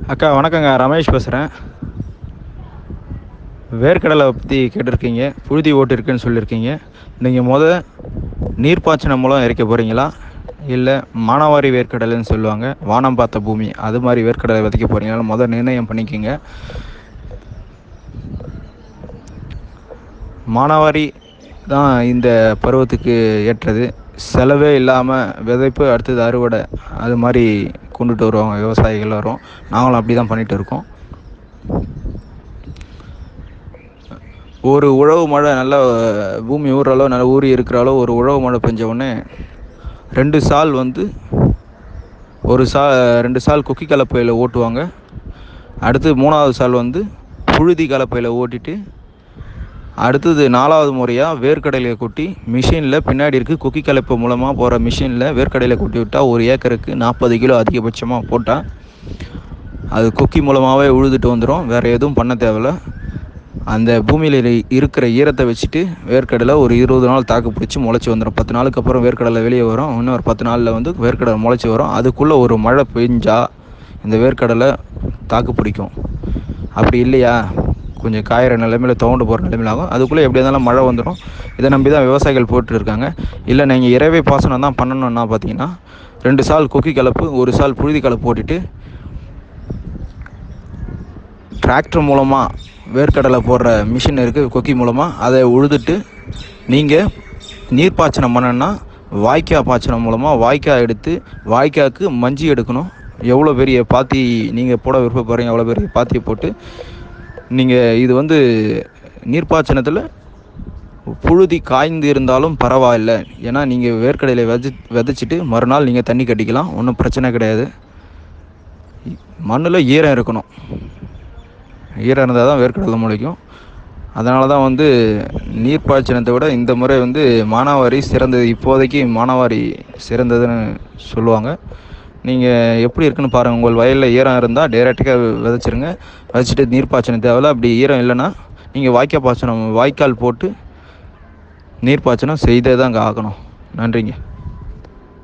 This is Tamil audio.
அக்கா வணக்கங்க ரமேஷ் பேசுகிறேன் வேர்க்கடலை பற்றி கேட்டிருக்கீங்க புழுதி ஓட்டு இருக்குன்னு சொல்லியிருக்கீங்க நீங்கள் முத நீர்ப்பாய்ச்சனம் மூலம் இறைக்க போகிறீங்களா இல்லை மானாவாரி வேர்க்கடலைன்னு சொல்லுவாங்க வானம் பார்த்த பூமி அது மாதிரி வேர்க்கடலை விதைக்க போகிறீங்களா முதல் நிர்ணயம் பண்ணிக்கோங்க மானாவாரி தான் இந்த பருவத்துக்கு ஏற்றது செலவே இல்லாமல் விதைப்பு அடுத்தது அறுவடை அது மாதிரி கொண்டுட்டு வருவாங்க விவசாயிகள் வரும் நாங்களும் அப்படி தான் பண்ணிகிட்டு இருக்கோம் ஒரு உழவு மழை நல்லா பூமி ஊறுற அளவு நல்லா ஊறி இருக்கிற அளவு ஒரு உழவு மழை பெஞ்ச உடனே ரெண்டு சால் வந்து ஒரு சா ரெண்டு சால் கொக்கி கலப்பையில் ஓட்டுவாங்க அடுத்து மூணாவது சால் வந்து புழுதி கலப்பையில் ஓட்டிட்டு அடுத்தது நாலாவது முறையாக வேர்க்கடலையை கொட்டி மிஷினில் பின்னாடி இருக்குது கொக்கி கலப்பை மூலமாக போகிற மிஷினில் வேர்க்கடலையை கொட்டி விட்டால் ஒரு ஏக்கருக்கு நாற்பது கிலோ அதிகபட்சமாக போட்டால் அது கொக்கி மூலமாகவே உழுதுட்டு வந்துடும் வேறு எதுவும் பண்ண தேவையில்ல அந்த பூமியில் இரு- இருக்கிற ஈரத்தை வச்சுட்டு வேர்க்கடலை ஒரு இருபது நாள் தாக்கு பிடிச்சி முளைச்சி வந்துடும் பத்து நாளுக்கு அப்புறம் வேர்க்கடலை வெளியே வரும் இன்னும் ஒரு பத்து நாளில் வந்து வேர்க்கடலை முளைச்சி வரும் அதுக்குள்ளே ஒரு மழை பெஞ்சா இந்த வேர்க்கடலை தாக்கு பிடிக்கும் அப்படி இல்லையா கொஞ்சம் காயிற நிலைமையில துவண்டு போகிற நிலைமையில ஆகும் அதுக்குள்ளே எப்படி இருந்தாலும் மழை வந்துடும் இதை நம்பி தான் விவசாயிகள் போட்டுருக்காங்க இல்லை நீங்கள் இறவை பாசனம் தான் பண்ணணும்னா பார்த்தீங்கன்னா ரெண்டு சால் கொக்கி கலப்பு ஒரு சால் புழுதி கலப்பு போட்டுட்டு டிராக்டர் மூலமாக வேர்க்கடலை போடுற மிஷின் இருக்குது கொக்கி மூலமாக அதை உழுதுட்டு நீங்கள் நீர்ப்பாய்ச்சனம் பண்ணணுன்னா வாய்க்கால் பாய்ச்சனம் மூலமாக வாய்க்கால் எடுத்து வாய்க்காக்கு மஞ்சி எடுக்கணும் எவ்வளோ பெரிய பாத்தி நீங்கள் போட விருப்பப்படுறீங்க எவ்வளோ பெரிய பாத்தியை போட்டு நீங்கள் இது வந்து நீர்ப்பாய்ச்சனத்தில் புழுதி காய்ந்து இருந்தாலும் பரவாயில்ல ஏன்னா நீங்கள் வேர்க்கடலை விதை விதைச்சிட்டு மறுநாள் நீங்கள் தண்ணி கட்டிக்கலாம் ஒன்றும் பிரச்சனை கிடையாது மண்ணில் ஈரம் இருக்கணும் ஈரம் இருந்தால் தான் வேர்க்கடலை முளைக்கும் அதனால தான் வந்து நீர்ப்பாய்ச்சனத்தை விட இந்த முறை வந்து மானாவாரி சிறந்தது இப்போதைக்கு மானாவாரி சிறந்ததுன்னு சொல்லுவாங்க நீங்கள் எப்படி இருக்குன்னு பாருங்கள் உங்கள் வயலில் ஈரம் இருந்தால் டேரெக்டாக விதைச்சிருங்க விதைச்சிட்டு நீர்ப்பாய்ச்சனம் தேவையில்ல அப்படி ஈரம் இல்லைன்னா நீங்கள் வாய்க்கால் பாய்ச்சனம் வாய்க்கால் போட்டு நீர்ப்பாய்ச்சனம் செய்தே தான் அங்கே ஆகணும் நன்றிங்க